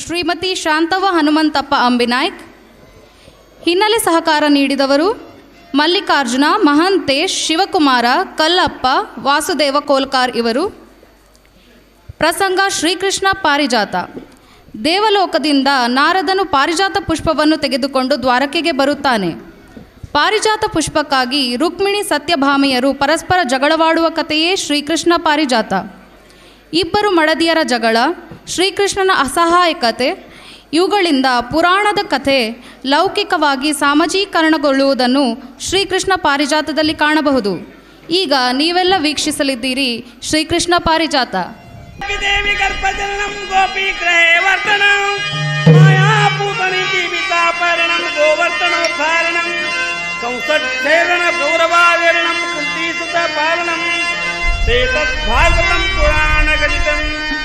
ಶ್ರೀಮತಿ ಶಾಂತವ ಹನುಮಂತಪ್ಪ ಅಂಬಿನಾಯ್ಕ್ ಹಿನ್ನೆಲೆ ಸಹಕಾರ ನೀಡಿದವರು ಮಲ್ಲಿಕಾರ್ಜುನ ಮಹಂತೇಶ್ ಶಿವಕುಮಾರ ಕಲ್ಲಪ್ಪ ವಾಸುದೇವ ಕೋಲ್ಕಾರ್ ಇವರು ಪ್ರಸಂಗ ಶ್ರೀಕೃಷ್ಣ ಪಾರಿಜಾತ ದೇವಲೋಕದಿಂದ ನಾರದನು ಪಾರಿಜಾತ ಪುಷ್ಪವನ್ನು ತೆಗೆದುಕೊಂಡು ದ್ವಾರಕೆಗೆ ಬರುತ್ತಾನೆ ಪಾರಿಜಾತ ಪುಷ್ಪಕ್ಕಾಗಿ ರುಕ್ಮಿಣಿ ಸತ್ಯಭಾಮೆಯರು ಪರಸ್ಪರ ಜಗಳವಾಡುವ ಕಥೆಯೇ ಶ್ರೀಕೃಷ್ಣ ಪಾರಿಜಾತ ಇಬ್ಬರು ಮಡದಿಯರ ಜಗಳ ಶ್ರೀಕೃಷ್ಣನ ಅಸಹಾಯಕತೆ ಇವುಗಳಿಂದ ಪುರಾಣದ ಕಥೆ ಲೌಕಿಕವಾಗಿ ಸಾಮಾಜೀಕರಣಗೊಳ್ಳುವುದನ್ನು ಶ್ರೀಕೃಷ್ಣ ಪಾರಿಜಾತದಲ್ಲಿ ಕಾಣಬಹುದು ಈಗ ನೀವೆಲ್ಲ ವೀಕ್ಷಿಸಲಿದ್ದೀರಿ ಶ್ರೀಕೃಷ್ಣ ಪಾರಿಜಾತ देवी गर्भजननं गोपीग्रहे वर्तनं मायापूतनि जीविकापरणं गोवर्तनोद्धारणं कंसच्छेदन गौरवाविरणं कुन्तीसुतपालनं सेतद्भागवतं पुराणगणितं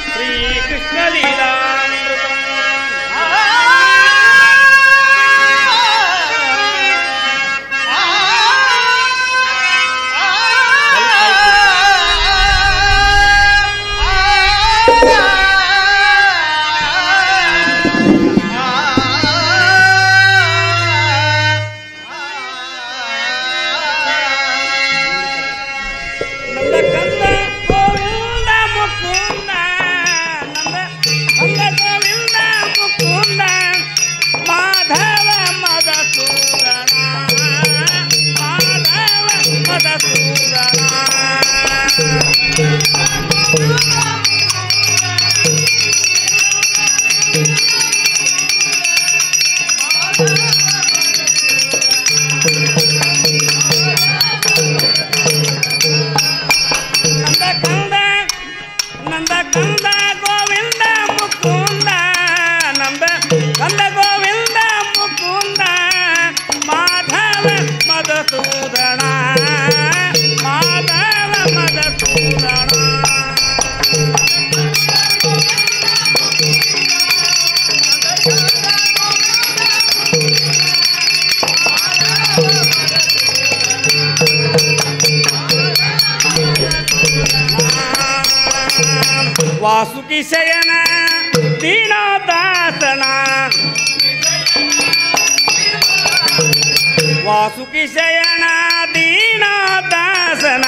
ನಂದ ಕಂದ ಗೋವಿಂದ ಮುಕುಂದ ನಂದ ಕಂದ ಗೋವಿಂದ ಮುಕುಂದ ಮಾಧವ ಮದಸೂದನ ಮಾಧವ ಮದಸೂದನ ನಂದ ಕಂದ ನಂದ ಕಂದ ಗೋವಿಂದ ಮುಕುಂದ ನಂದ ಕಂದ ಗೋವಿಂದ ಮುಕುಂದ ಮಾಧವ ಮದಸೂದನ ಮಾಧವ ಮದಸೂದನ ವಾಸುಕಿ ಶಯನ ದೀನದಾಸನ ವಾಸುಕಿ ಶಯನ ದೀನದಾಸನ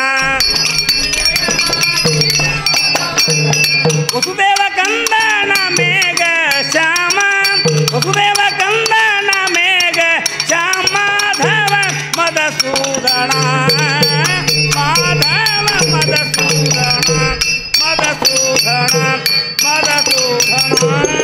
ವಸುದೇವ ಕಂದನ ಮೇಘ ಶ್ಯಾಮ ವಸುದೇವ ಕಂದನ ಮೇಘ ಶ್ಯಾಮ ಮಾಧವ ಮದಸೂದನ ಮಾಧವ ಮದಸೂದನ ಮದಸೂದನ ಮದಸೂದನ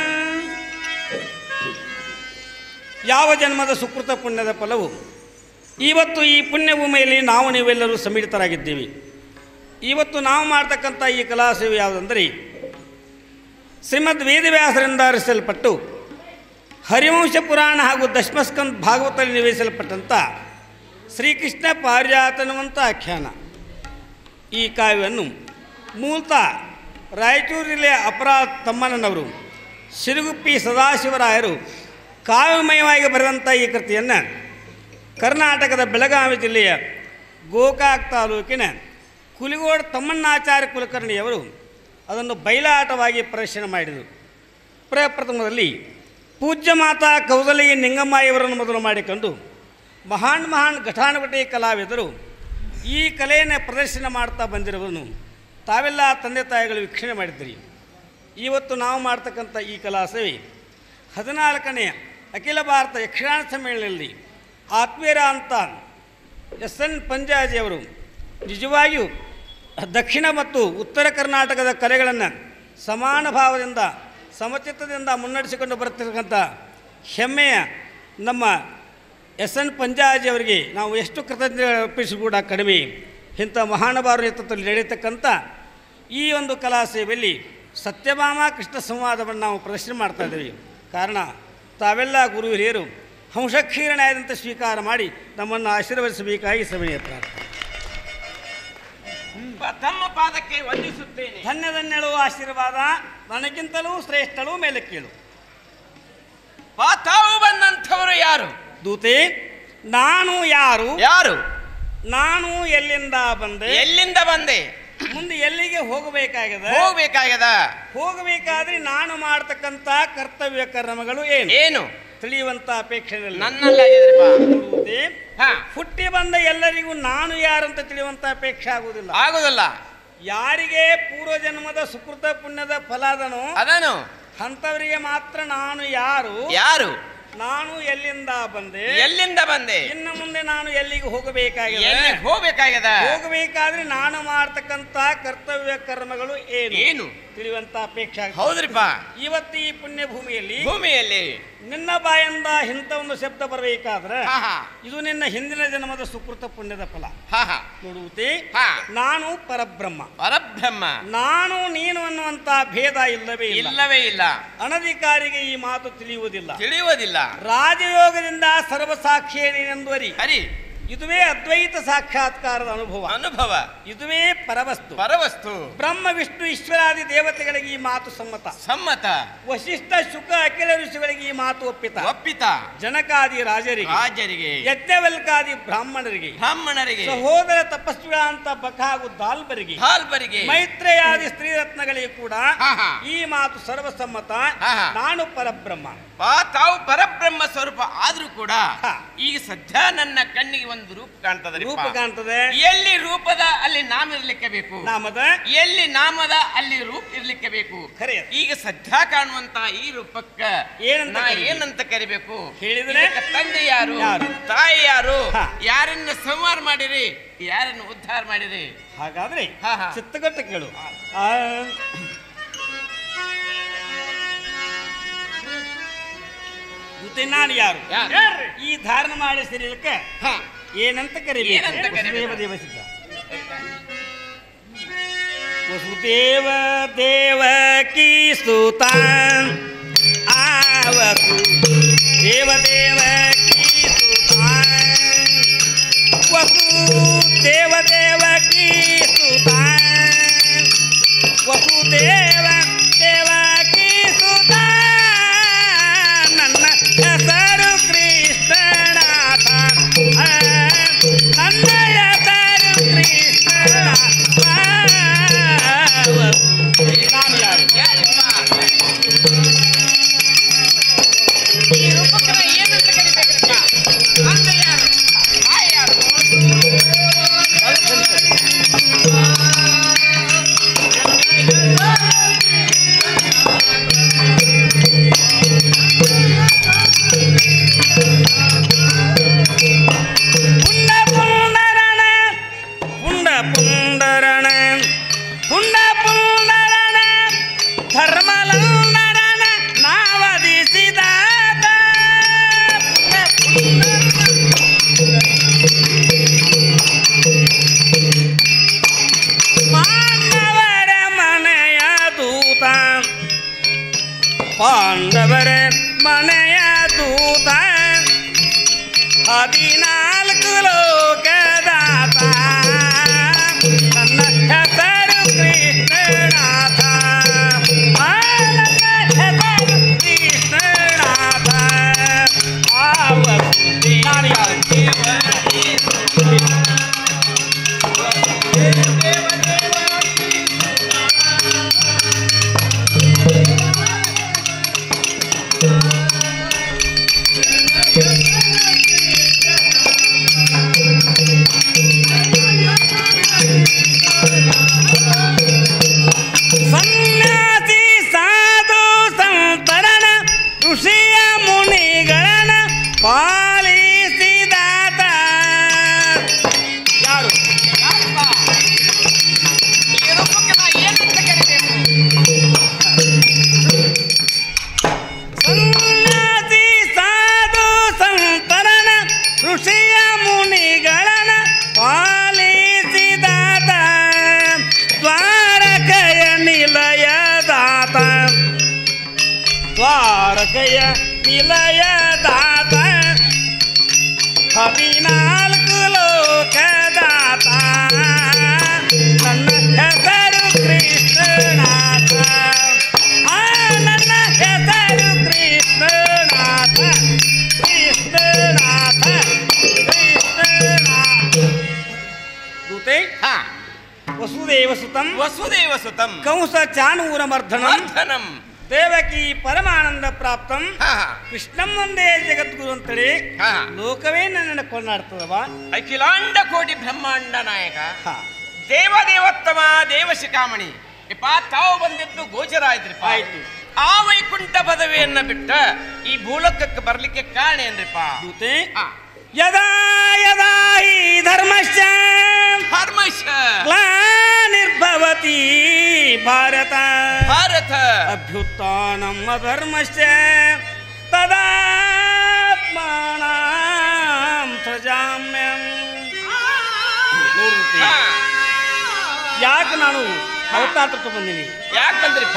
ಯಾವ ಜನ್ಮದ ಸುಕೃತ ಪುಣ್ಯದ ಫಲವು ಇವತ್ತು ಈ ಪುಣ್ಯ ಭೂಮಿಯಲ್ಲಿ ನಾವು ನೀವೆಲ್ಲರೂ ಸಮ್ಮಿಳಿತರಾಗಿದ್ದೀವಿ ಇವತ್ತು ನಾವು ಮಾಡ್ತಕ್ಕಂಥ ಈ ಕಲಾ ಸೇವೆ ಯಾವುದಂದರೆ ಶ್ರೀಮದ್ ವೇದವ್ಯಾಸರಿಂದ ಹರಿಸಲ್ಪಟ್ಟು ಹರಿವಂಶ ಪುರಾಣ ಹಾಗೂ ದಶಮಸ್ಕಂದ್ ಭಾಗವತದಲ್ಲಿ ನಿವೇಶಿಸಲ್ಪಟ್ಟಂಥ ಶ್ರೀಕೃಷ್ಣ ಪಾರಿಜಾತನುವಂಥ ಆಖ್ಯಾನ ಈ ಕಾವ್ಯವನ್ನು ಮೂಲತಃ ರಾಯಚೂರು ಜಿಲ್ಲೆಯ ಅಪರಾಧ ತಮ್ಮಣ್ಣನವರು ಸಿರುಗುಪ್ಪಿ ಸದಾಶಿವರಾಯರು ಕಾವ್ಯಮಯವಾಗಿ ಬರೆದಂಥ ಈ ಕೃತಿಯನ್ನು ಕರ್ನಾಟಕದ ಬೆಳಗಾವಿ ಜಿಲ್ಲೆಯ ಗೋಕಾಕ್ ತಾಲೂಕಿನ ಕುಲಿಗೋಡ್ ತಮ್ಮಣ್ಣಾಚಾರ್ಯ ಕುಲಕರ್ಣಿಯವರು ಅದನ್ನು ಬಯಲಾಟವಾಗಿ ಪ್ರದರ್ಶನ ಮಾಡಿದರು ಪ್ರಪ್ರಥಮದಲ್ಲಿ ಪೂಜ್ಯ ಮಾತಾ ಕೌದಲಿಯ ನಿಂಗಮ್ಮಾಯಿಯವರನ್ನು ಮೊದಲು ಮಾಡಿಕೊಂಡು ಮಹಾನ್ ಮಹಾನ್ ಘಟಾನುಘಟಿ ಕಲಾವಿದರು ಈ ಕಲೆಯನ್ನು ಪ್ರದರ್ಶನ ಮಾಡ್ತಾ ಬಂದಿರುವುದನ್ನು ತಾವೆಲ್ಲ ತಂದೆ ತಾಯಿಗಳು ವೀಕ್ಷಣೆ ಮಾಡಿದ್ರಿ ಇವತ್ತು ನಾವು ಮಾಡ್ತಕ್ಕಂಥ ಈ ಕಲಾ ಸೇವೆ ಹದಿನಾಲ್ಕನೆಯ ಅಖಿಲ ಭಾರತ ಯಕ್ಷಗಾನ ಸಮ್ಮೇಳನದಲ್ಲಿ ಆತ್ಮೀಯರ ಅಂತ ಎಸ್ ಎನ್ ಪಂಜಾಜಿಯವರು ನಿಜವಾಗಿಯೂ ದಕ್ಷಿಣ ಮತ್ತು ಉತ್ತರ ಕರ್ನಾಟಕದ ಕಲೆಗಳನ್ನು ಸಮಾನ ಭಾವದಿಂದ ಸಮಚಿತ್ತದಿಂದ ಮುನ್ನಡೆಸಿಕೊಂಡು ಬರುತ್ತಿರತಕ್ಕಂಥ ಹೆಮ್ಮೆಯ ನಮ್ಮ ಎಸ್ ಎನ್ ಪಂಜಾಜಿ ಅವರಿಗೆ ನಾವು ಎಷ್ಟು ಕೃತಜ್ಞತೆ ಅರ್ಪಿಸಿ ಕೂಡ ಕಡಿಮೆ ಇಂಥ ಮಹಾನುಭಾವರು ನೇತೃತ್ವದಲ್ಲಿ ನಡೆಯತಕ್ಕಂಥ ಈ ಒಂದು ಕಲಾ ಸೇವೆಯಲ್ಲಿ ಸತ್ಯಭಾಮ ಕೃಷ್ಣ ಸಂವಾದವನ್ನು ನಾವು ಪ್ರದರ್ಶನ ಮಾಡ್ತಾ ಇದ್ದೀವಿ ಕಾರಣ ತಾವೆಲ್ಲ ಗುರು ಹಿರಿಯರು ಹಂಸಕ್ಷೀರಣಾಯದಂತೆ ಸ್ವೀಕಾರ ಮಾಡಿ ನಮ್ಮನ್ನು ಆಶೀರ್ವದಿಸಬೇಕಾಗಿ ಸಭೆಯ ಪ್ರಾರ್ಥನೆ ತಮ್ಮ ಪಾದಕ್ಕೆ ವಂದಿಸುತ್ತೇನೆ ಧನ್ಯ ಧನ್ಯಳು ಆಶೀರ್ವಾದ ನನಗಿಂತಲೂ ಶ್ರೇಷ್ಠಳು ಮೇಲೆ ಕೇಳು ಪಾತಾವು ಬಂದಂಥವರು ಯಾರು ದೂತೆ ನಾನು ಯಾರು ಯಾರು ನಾನು ಎಲ್ಲಿಂದ ಬಂದೆ ಎಲ್ಲಿಂದ ಬಂದೆ ಮುಂದೆ ಎಲ್ಲಿಗೆ ಹೋಗಬೇಕಾಗಿದೆ ಹೋಗ್ಬೇಕಾಗ್ಯದ ಹೋಗಬೇಕಾದ್ರೆ ನಾನು ಮಾಡ್ತಕ್ಕಂತ ಕರ್ತವ್ಯ ಕರ್ಮಗಳು ಏನು ಏನು ತಿಳಿಯುವಂತ ಅಪೇಕ್ಷೆ ನನ್ನಲ್ಲಾಗಿದ್ರಪ್ಪ ಹಾ ಹುಟ್ಟಿ ಬಂದ ಎಲ್ಲರಿಗೂ ನಾನು ಯಾರಂತ ತಿಳಿಯುವಂತ ಅಪೇಕ್ಷೆ ಆಗುವುದಿಲ್ಲ ಆಗುದಲ್ಲ ಯಾರಿಗೆ ಪೂರ್ವ ಜನ್ಮದ ಸುಕೃತ ಪುಣ್ಯದ ಫಲಾದನೋ ಅದನು ಅಂಥವರಿಗೆ ಮಾತ್ರ ನಾನು ಯಾರು ಯಾರು ನಾನು ಎಲ್ಲಿಂದ ಬಂದೆ ಎಲ್ಲಿಂದ ಬಂದೆ ಇನ್ನು ಮುಂದೆ ನಾನು ಎಲ್ಲಿಗೆ ಹೋಗಬೇಕಾಗಿದೆ ಎಲ್ಲಿ ಹೋಗ್ಬೇಕಾಗ್ಯದ ಹೋಗಬೇಕಾದ್ರೆ ನಾನು ಮಾಡ್ತಕ್ಕಂತ ಕರ್ತವ್ಯ ಕರ್ಮಗಳು ಏನು ಏನು ತಿಳಿಯುವಂತ ಅಪೇಕ್ಷೆ ಆಗುತ್ತೆ. ಹೌದ್ರಿಪ್ಪ ಇವತ್ತು ಈ ಪುಣ್ಯ ಭೂಮಿಯಲ್ಲಿ ಭೂಮಿಯಲ್ಲಿ ನಿನ್ನ ಬಾಯಿಂದ ಇಂಥ ಒಂದು ಶಬ್ದ ಬರಬೇಕಾದ್ರೆ ಹಾ ಹಾ ಇದು ನಿನ್ನ ಹಿಂದಿನ ಜನ್ಮದ ಸುಕೃತ ಪುಣ್ಯದ ಫಲ ಹಾ ಹಾ ನೋಡುವುದೇ ಹಾ ನಾನು ಪರಬ್ರಹ್ಮ ಪರಬ್ರಹ್ಮ ನಾನು ನೀನು ಅನ್ನುವಂತ ಭೇದ ಇಲ್ಲವೇ ಇಲ್ಲ ಇಲ್ಲವೇ ಇಲ್ಲ ಅನಧಿಕಾರಿಗೆ ಈ ಮಾತು ತಿಳಿಯುವುದಿಲ್ಲ ತಿಳಿಯುವುದಿಲ್ಲ ರಾಜಯೋಗದಿಂದ ಸರ್ವಸಾಕ್ಷಿಯೇ ನೀನೆಂದುವರಿ ಹರಿ ಇದುವೇ ಅದ್ವೈತ ಸಾಕ್ಷಾತ್ಕಾರದ ಅನುಭವ ಅನುಭವ ಇದುವೇ ಪರವಸ್ತು ಪರವಸ್ತು ಬ್ರಹ್ಮ ವಿಷ್ಣು ಈಶ್ವರಾದಿ ದೇವತೆಗಳಿಗೆ ಈ ಮಾತು ಸಮ್ಮತ ಸಮ್ಮತ ವಶಿಷ್ಠ ಶುಕ ಅಖಿಲ ಋಷಿಗಳಿಗೆ ಈ ಮಾತು ಒಪ್ಪಿತ ಒಪ್ಪಿತ ಜನಕಾದಿ ರಾಜರಿಗೆ ರಾಜರಿಗೆ ಯಜ್ಞವಲ್ಕಾದಿ ಬ್ರಾಹ್ಮಣರಿಗೆ ಬ್ರಾಹ್ಮಣರಿಗೆ ಸಹೋದರ ತಪಸ್ವಿಗಳಂತ ಬಕ ಹಾಗೂ ದಾಲ್ಬರಿಗೆ ಹಾಲ್ಬರಿಗೆ ಮೈತ್ರೇಯಾದಿ ಸ್ತ್ರೀ ರತ್ನಗಳಿಗೆ ಕೂಡ ಹಾ, ಹಾ. ಈ ಮಾತು ಸರ್ವಸಮ್ಮತ ಹಾ, ಹಾ. ನಾನು ಪರಬ್ರಹ್ಮ ಪಾ ತಾವು ಪರಬ್ರಹ್ಮ ಸ್ವರೂಪ ಆದ್ರೂ ಕೂಡ ಹಾ. ಈಗ ಸದ್ಯ ನನ್ನ ಕಣ್ಣಿಗೆ ಒಂದು ರೂಪ ಕಾಣ್ತದೆ ರೂಪ ಕಾಣ್ತದೆ ಎಲ್ಲಿ ರೂಪದ ಅಲ್ಲಿ ನಾಮ ಇರ್ಲಿಕ್ಕೆ ಬೇಕು ನಾಮದ ಎಲ್ಲಿ ನಾಮದ ಅಲ್ಲಿ ರೂಪ ಇರ್ಲಿಕ್ಕೆ ಬೇಕು ಖರೆ. ಈಗ ಸದ್ಯ ಕಾಣುವಂತ ಈ ರೂಪಕ್ಕ ಏನಂತ ನಾ ಕರಿಬೇಕು? ಏನಂತ ಕರಿಬೇಕು ಹೇಳಿದ್ರೆ? ಇದಕ್ಕೆ ತಂದೆ ಯಾರು ಯಾರು? ತಾಯಿ ಯಾರು ಹಾ. ಯಾರನ್ನ ಸಂಹಾರ ಮಾಡಿರಿ ಯಾರನ್ನ ಉದ್ಧಾರ ಮಾಡಿರಿ ಹಾಗಾದ್ರೆ ಹಾ, ಹಾ. ಚಿತ್ತಗಟ್ಟ ಕೇಳು ಆ, ಮತ್ತೆ ನಾನು ಯಾರು ಯಾರು? ಈ ಧಾರಣ ಮಾಡಿ ಶರೀರಕ್ಕೆ ಹಾ ಏನಂತ ಕರಿಬೇಕು ಏನಂತ ಕರಿಬೇಕು? ವಸುದೇವ ದೇವ ಸಿದ್ಧ ವಸುದೇವ ದೇವಕಿ ಸುತ ಆವಸು ದೇವ ದೇವಕಿ ಸುತ ವಸು ದೇವ ದೇವಕಿ ಸುತ ವಸುದೇವ ದೇವಕಿ ಸುತ ನನ್ನ ಹೆಸರು ಕೃಷ್ಣನಾಥ ಆ, ನನ್ನ ಹೆಸರು ಕೃಷ್ಣನಾಥ ನಾನು ಯಾರು ಯಾರಪ್ಪ? ಈ ರೂಪಕ್ಕನ ಏನಂತ ಕರಿಬೇಕ್ರಪ್ಪ? ತಂದೆ ಯಾರು ತಾಯಿ ಯಾರು ಪುಂಡ ಪುಂಡರಣ ಪುಂಡ ಪುಂಡರಣ ಪುಂಡ ಪುಂಡರಣ ಧರ್ಮಲಂದರಣ ನಾವಧಿಸಿದಾತ ಪುಂಡ ಪಾಂಡವರ ಮನೆಯ ದೂತ ಪಾಂಡವರ ಮನೆಯ ದೂತ ಹದಿನಾಲ್ಕು ಲೋಕದಾತ ನನ್ನ ಹೆಸರು ಕೃಷ್ಣನಾಥ ಆ, ನನ್ನ ಹೆಸರು ಕೃಷ್ಣನಾಥ ಆವತ್ತು ನಾನು ಯಾರು ಸನ್ಯಾಸಿ ಸಾಧು ಸಂತರಣ ಋಷಿಯ ಮುನಿಗಳನ ಪಾಲಿಸಿದಾತ ಯಾರು ಯಾರಪ್ಪ? ಈ ರೂಪಕ್ಕನ ಏನಂತ ಕರಿಬೇಕು ಸನ್ಯಾಸಿ ಸಾಧು ಸಂತರಣ ಋಷಿಯ ಮುನಿಗಳನ ಪಾಲಿಸಿದಾತ ದ್ವಾರಕಯ ನಿಲಯದಾತ ದ್ವಾರಕಯ ನಿಲಯದಾತ ಹದಿನಾಲ್ಕು ಲೋಕದಾತ ನನ್ನ ಹೆಸರು ಕೃಷ್ಣನಾಥ ಆ ನನ್ನ ಹೆಸರು ಕೃಷ್ಣನಾಥ ಕೃಷ್ಣನಾಥ ಕೃಷ್ಣನಾಥ ದೂತೆ ಹಾ ವಸುದೇವ ಸುತ ಸುತಂ ವಸುದೇವ ಸುತಂ ಕಂಸ ಚಾನೂರ ಮರ್ಧನಂ ವರ್ಧನಂ ದೇವಕಿ ಪರಮಾನಂದ ಪ್ರಾಪ್ತಂ ಹಾ ಹಾ ಕೃಷ್ಣಂ ಒಂದೇ ಜಗದ್ಗುರು ಅಂತೇಳಿ ಹಾ. ಲೋಕವೇ ನನ್ನನ್ನು ಕೊಂಡಾಡ್ತದವ ಅಖಿಲಾಂಡ ಕೋಟಿ ಬ್ರಹ್ಮಾಂಡ ನಾಯಕ ಹಾ ದೇವದೇವೋತ್ತಮ ದೇವಶಿಖಾಮಣಿ ಇಪ್ಪ ತಾವು ಬಂದಿದ್ದು ಗೋಚರ ಆಯ್ತ್ರಿಪ್ಪ ಆಯ್ತು. ಆ ವೈಕುಂಠ ಪದವಿಯನ್ನ ಬಿಟ್ಟ ಈ ಭೂಲೋಕಕ್ಕೆ ಬರ್ಲಿಕ್ಕೆ ಕಾರಣ ಏನ್ರಿಪ್ಪ ದೂತೆ ಆ, ಯದಾ ಯದಾ ಹಿ ಧರ್ಮಶ್ಚ ಹರ್ಮಶ ಗ್ಲಾನಿರ್ಭವತಿ ಭಾರತ ಭಾರತ ಅಭ್ಯುತ್ಥಾನಂ ಅಧರ್ಮಶ್ಚ ತದಾತ್ಮಾನಾಂ ಸೃಜಾಮ್ಯಂ ನೋಡ್ರಿ ಹಾ, ಯಾಕೆ ನಾನು ಅವತಾರ ತಗೊಂಡು ಬಂದೀನಿ ಯಾಕ್ ಬಂದ್ರಿಪ್ಪ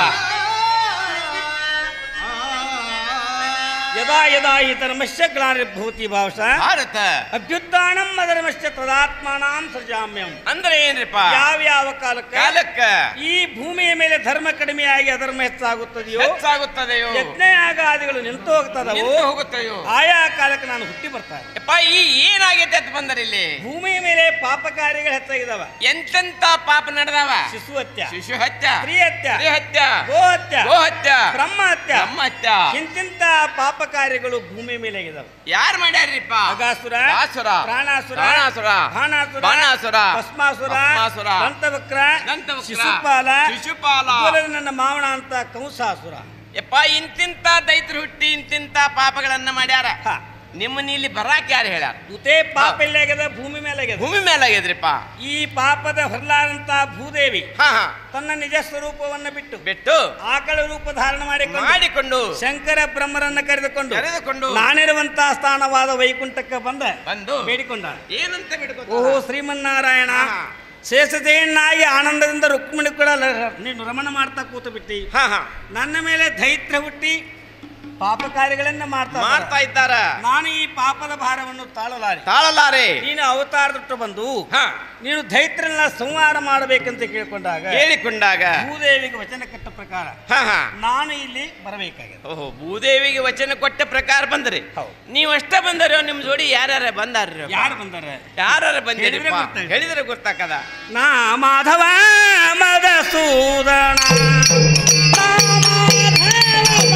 ಯದಾ ಯದಾ ಹಿ ಧರ್ಮಶ್ಚ ಗ್ಲಾನಿರ್ಭವತಿ ಭಾವಸ ಭಾರತ ಅಭ್ಯುತ್ಥಾನಂ ಅಧರ್ಮಶ್ಚ ತದಾತ್ಮಾನಾಂ ಸೃಜಾಮ್ಯಂ ಅಂದ್ರೆ ಏನ್ರಿಪ್ಪ ಯಾವ ಯಾವ ಕಾಲಕ್ಕೆ ಕಾಲಕ್ಕ ಈ ಭೂಮಿಯ ಮೇಲೆ ಧರ್ಮ ಕಡಿಮೆಯಾಗಿ ಅಧರ್ಮ ಹೆಚ್ಚಾಗುತ್ತದೆಯೋ ಹೆಚ್ಚಾಗುತ್ತದೆಯೋ ಯಜ್ಞಯಾಗಾದಿಗಳು ನಿಂತು ಹೋಗ್ತದವೋ ನಿಂತು ಹೋಗುತ್ತದೆಯೋ ಆಯಾ ಕಾಲಕ್ಕೆ ನಾನು ಹುಟ್ಟಿ ಬರ್ತಾರೆ ಯಪ್ಪ ಈ ಏನಾಗೈತೆ ಅಂತ ಬಂದರೆ ಇಲ್ಲಿ ಭೂಮಿಯ ಮೇಲೆ ಪಾಪ ಕಾರ್ಯಗಳು ಹೆಚ್ಚಾಗಿದಾವ ಎಂತೆಂತ ಪಾಪ ನಡೆದವ ಶಿಶು ಹತ್ಯ ಶಿಶು ಹತ್ಯ ಸ್ತ್ರೀ ಹತ್ಯ ಸ್ತ್ರೀ ಹತ್ಯ ಗೋ ಹತ್ಯ ಗೋ ಹತ್ಯ ಬ್ರಹ್ಮ ಹತ್ಯ ಬ್ರಹ್ಮ ಹತ್ಯ ಇಂತಿಂತ ಪಾಪ ಕಾರ್ಯಗಳು ಭೂಮಿ ಮೇಲೆ ಆಗಿದಾವ ಯಾರು ಮಾಡ್ಯಾರ್ರಿಪ್ಪ ಅಗಾಸುರ ಅಗಾಸುರ, ಪ್ರಾಣಾಸುರ ಪ್ರಾಣಾಸುರ, ಬಾಣಾಸುರ ಬಾಣಾಸುರ, ಭಸ್ಮಾಸುರ ಭಸ್ಮಾಸುರ, ದಂತವಕ್ರ ದಂತವಕ್ರ, ಶಿಶುಪಾಲ ಶಿಶುಪಾಲ. ಇದುವರೆಗೆ ನನ್ನ ಮಾವನ ಅಂತ ಕಂಸಾಸುರ ಯಪ್ಪ ಇಂತಿಂತ ದೈತ್ರು ಹುಟ್ಟಿ ಇಂತಿಂತ ಪಾಪಗಳನ್ನ ಮಾಡ್ಯಾರ ಹಾ. ನಿಮ್ಮನ್ನ ಇಲ್ಲಿ ಬರಾಕ್ ಯಾರು ಹೇಳ್ಯಾರ ದುತೇ ಪಾಪ ಎಲ್ಲಿ ಆಗ್ಯದ ಭೂಮಿ ಮೇಲೆ ಆಗ್ಯದ ಭೂಮಿ ಮೇಲೆ ಆಗ್ಯದ್ರಿಪ್ಪ ಈ ಪಾಪದ ಹೊರಲಾದಂತ ಭೂದೇವಿ ಹಾ ಹಾ ತನ್ನ ನಿಜ ಸ್ವರೂಪವನ್ನ ಬಿಟ್ಟು ಬಿಟ್ಟು ಆಕಳ ರೂಪ ಧಾರಣ ಮಾಡಿಕೊಂಡು ಮಾಡಿಕೊಂಡು ಶಂಕರ ಬ್ರಹ್ಮರನ್ನ ಕರೆದುಕೊಂಡು ಕರೆದುಕೊಂಡು ನಾನಿರುವಂತ ಸ್ಥಾನವಾದ ವೈಕುಂಠಕ್ಕೆ ಬಂದ ಬಂದು ಬೇಡಿಕೊಂಡ ಏನಂತ ಬಿಡ್ಕೊ ಓ ಶ್ರೀಮನ್ನಾರಾಯಣ ಹಾ. ಶೇಷದೇನಾಗಿ ಆನಂದದಿಂದ ರುಕ್ಮಿಣಿ ಕೂಡ ಲ- ನೀನು ರಮಣ ಮಾಡ್ತಾ ಕೂತು ಬಿಟ್ಟಿ ಹಾ ಹಾ ನನ್ನ ಮೇಲೆ ದೈತ್ಯ ಹುಟ್ಟಿ ಪಾಪ ಕಾರ್ಯಗಳನ್ನ ಮಾಡ್ತಾ ಇದ್ದಾರೆ. ಮಾಡ್ತಾ ಇದ್ದಾರ ನಾನು ಈ ಪಾಪದ ಭಾರವನ್ನು ತಾಳಲಾರೆ ತಾಳಲಾರೆ ನೀನು ಅವತಾರದಟ್ಟು ಬಂದು ಹಾ ನೀನು ದೈತ್ರನ್ನ ಸಂಹಾರ ಮಾಡಬೇಕಂತ ಕೇಳ್ಕೊಂಡಾಗ ಹೇಳಿಕೊಂಡಾಗ ಭೂದೇವಿಗೆ ವಚನ ಕಟ್ಟ ಪ್ರಕಾರ ಹಾ ಹಾ ನಾನು ಇಲ್ಲಿ ಬರಬೇಕಾಗಿದೆ ಓಹೋ ಭೂದೇವಿಗೆ ವಚನ ಕೊಟ್ಟ ಪ್ರಕಾರ ಬಂದ್ರಿ ಹೌದು. ನೀವು ಅಷ್ಟ ಬಂದರೋ ನಿಮ್ ಜೋಡಿ ಯಾರ್ಯಾರ ಬಂದಾರ್ರಿ ಯಾರು ಬಂದಾರ ಯಾರ್ಯಾರ ಬಂದಿರಿ ಹೇಳಿದ್ರೆ ಗೊತ್ತಾಗ್ತದೆ. ಹೇಳಿದ್ರೆ ಗೊತ್ತಾಕದ ನಾ ಮಾಧವ ಮದಸೂದನ ನಾ ಮಾಧವ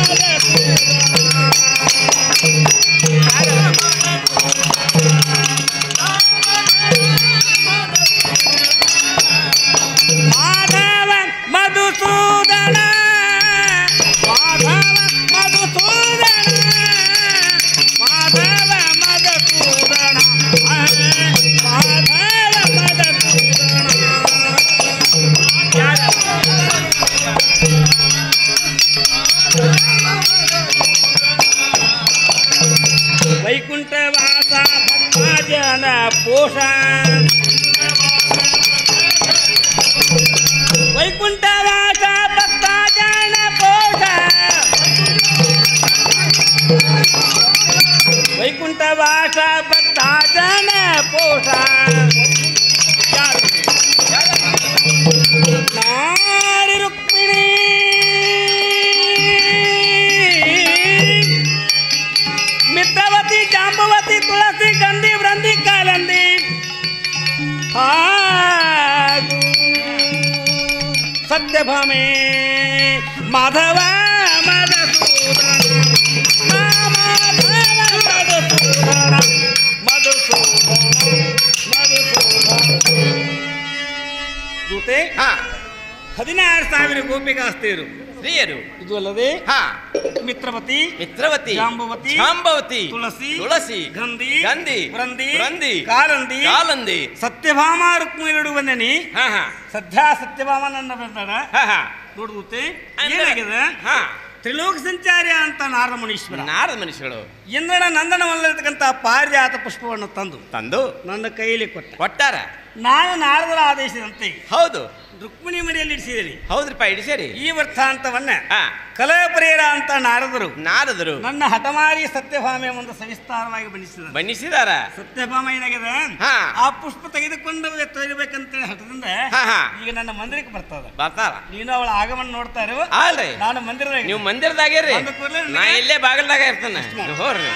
ಮಾಧವ ಮಧುಸೂದನ ಮಾಧವ ಮಧುಸೂದನ ಮಾಧವ ಮಧುಸೂದನ ಮಾಧವ ಮಧುಸೂದನ ವೈಕುಂಠವಾಸ ಭಕ್ತಜನ ಪೋಷ ವೈಕುಂಠವಾಸ ಭಕ್ತಜನ ಪೋಷ ವೈಕುಂಠವಾಸ ಭಕ್ತಜನ ಪೋಷ ನಾರಿ ರುಕ್ಮಿಣಿ ಮಿತ್ರವತಿ ಜಾಂಬವತಿ ತುಳಸಿ ಗಂಧಿ ವೃಂದಿ ಕಾಲಂದಿ ಹಾಗೂ ಸತ್ಯಭಾಮೆ ಮಾಧವ ಮಧುಸೂದನ ಮಾಧವ ಮಧುಸೂದನ ಮಧುಸೂದನ ಮಧುಸೂದನ ದೂತೆ ಹಾ ಹದಿನಾರು ಸಾವಿರ ಗೋಪಿಕಾಸ್ತಿಯರು ಸ್ತ್ರೀಯರು ಇದು ಅಲ್ಲದೆ ಹಾ ಮಿತ್ರವತಿ ಮಿತ್ರವತಿ ಜಾಂಬವತಿ, ಜಾಂಬವತಿ ತುಳಸಿ, ತುಳಸಿ ಗಂಧಿ ಗಂಧಿ ವೃಂದಿ ವೃಂದಿ ಕಾರಂದಿ ಕಾಲಂದಿ ಸತ್ಯಭಾಮ ರುಕ್ಮಿಣಿಡು ಬಂದೇನಿ ಹಾ ಹಾ ಸದ್ಯ ಸತ್ಯಭಾಮ ನನ್ನ ಬಂದಾಡ ಹಾ ಹಾ ನೋಡ್ದೂತೆ ಅಂದ್ರೆ- ಏನಾಗಿದೆ ಹಾ ತ್ರಿಲೋಕ ಸಂಚಾರಿ ಅಂತ ನಾರದ ಮುನೀಶ್ವರ ನಾರದ ಮನುಷ್ಯಗಳು ಇಂದ್ರನ ನಂದನವಲ್ಲಿರ್ತಕ್ಕಂಥ ಪಾರಿಜಾತ ಪುಷ್ಪವನ್ನು ತಂದು ತಂದು ನನ್ನ ಕೈಯಲ್ಲಿ ಕೊಟ್ಟ ಕೊಟ್ಟಾರ ನಾನು ನಾರದರ ಆದೇಶದಂತೆ ಹೌದು ರುಕ್ಮಿಣಿ ಮಡಿಯಲ್ಲಿ ಇಡಿಸಿದಿರಿ ಹೌದ್ರಿಪ್ಪ ಇಡಿಸೇರಿ ಈ ವೃತ್ತಾಂತವನ್ನ ಹಾ ಕಲಪರೇರ ಅಂತ ನಾರದರು ನಾರದರು ನನ್ನ ಹಠಮಾರಿ ಸತ್ಯಭಾಮೆ ಒಂದು ಸವಿಸ್ತಾರವಾಗಿ ಬಣ್ಣಿಸಿದರು ಬಣ್ಣಿಸಿದಾರ ಸತ್ಯಭಾಮ ಏನಾಗಿದೆ ಹಾ. ಆ ಪುಷ್ಪ ತೆಗೆದುಕೊಂಡು ತೊಯ್ಬೇಕಂತ ಹಠದಿಂದ ಹಾ, ಹಾ. ಈಗ ನನ್ನ ಮಂದಿರಕ್ಕೆ ಬರ್ತದ ಬರ್ತಾರ ನೀನು ಅವಳ ಆಗಮನ ನೋಡ್ತಾ ಇರು ಅಲ್ರಿ ನಾನು ಮಂದಿರದಾಗ ನೀವು ಮಂದಿರದಾಗೇರಿ ಬಂದ ಕೂಡ್ಲೇ ನಾ ನನಗೆ- ಇಲ್ಲೇ ಬಾಗಲ್ದಾಗ ಇರ್ತಾನೆ ನೀವು ಹೋರ್ರಿ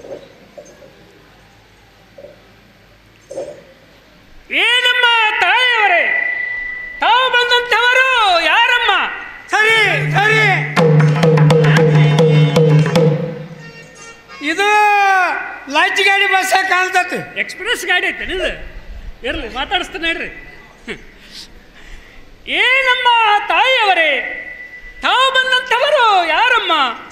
ಏನಮ್ಮ ತಾಯಿಯವರೇ ತಾವು ಬಂದಂಥವರು ಯಾರಮ್ಮ ಸರಿ ಸರಿ ಇದು ಲಂಚ್ ಗಾಡಿ ಬಸ್ ಕಾಣ್ತತಿ ಎಕ್ಸ್ಪ್ರೆಸ್ ಗಾಡಿ ಐತೆ ಇದು ಇರಲಿ ಮಾತಾಡಿಸ್ತಾನೆ ಹೇಳ್ರಿ ಏನಮ್ಮ ತಾಯಿಯವರೇ ತಾವು ಬಂದಂಥವರು ಯಾರಮ್ಮ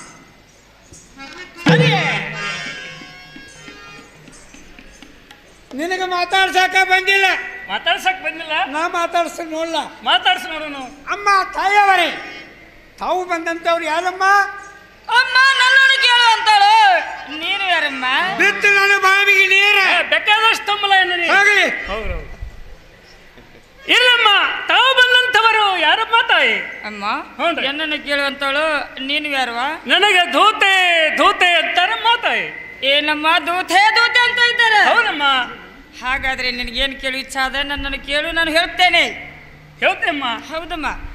ನಿನಗೆ ಮಾತಾಡ್ಸಕ ಬಂದಿಲ್ಲ ಮಾತಾಡ್ಸಕ್ ಬಂದಿಲ್ಲ ನಾ ಮಾತಾಡ್ಸ್ತೀನಿ ನೋಡ್ಲ ಮಾತಾಡ್ಸಿ ನೋಡೋಣ ಅಮ್ಮ ತಾಯಿಯವರೇ ತಾವು ಬಂದಂತವ್ರು ಯಾರಮ್ಮ ಅಮ್ಮ ನನ್ನನ್ನು ಕೇಳುವಂತಾಳು ನೀನು ಯಾರಮ್ಮ ಬಿತ್ತು ನನ್ನ ಬಾವಿಗೆ ನೀರ ಏ, ಬೇಕಾದಷ್ಟು ತುಂಬಲ ಏನು ನೀ ಹೋಗಲಿ ಹೌದು ಇಲ್ಲಮ್ಮ ತಾವು ಬಂದಂಥವರು ಯಾರಮ್ಮ ತಾಯಿ ಅಮ್ಮ ಹೌನ್ರಿ. ನನ್ನನ್ನು ಕೇಳುವಂತಾಳು ನೀನು ಯಾರವ ನನಗೆ ಧೂತೆ ಧೂತೆ ಅಂತಾರಮ್ಮ ತಾಯಿ ಏನಮ್ಮ ದೂತೆ ದೂತೆ ಅಂತ ಇದ್ದಾರೆ ಹೌದಮ್ಮ ಹಾಗಾದ್ರೆ ನಿನಗೇನು ಕೇಳು ಇಚ್ಛೆ ಆದ ನನ್ನನ್ನು ಕೇಳು ನಾನು ಹೇಳ್ತೇನೆ ಹೇಳ್ತೇಮ್ಮ ಹೌದಮ್ಮ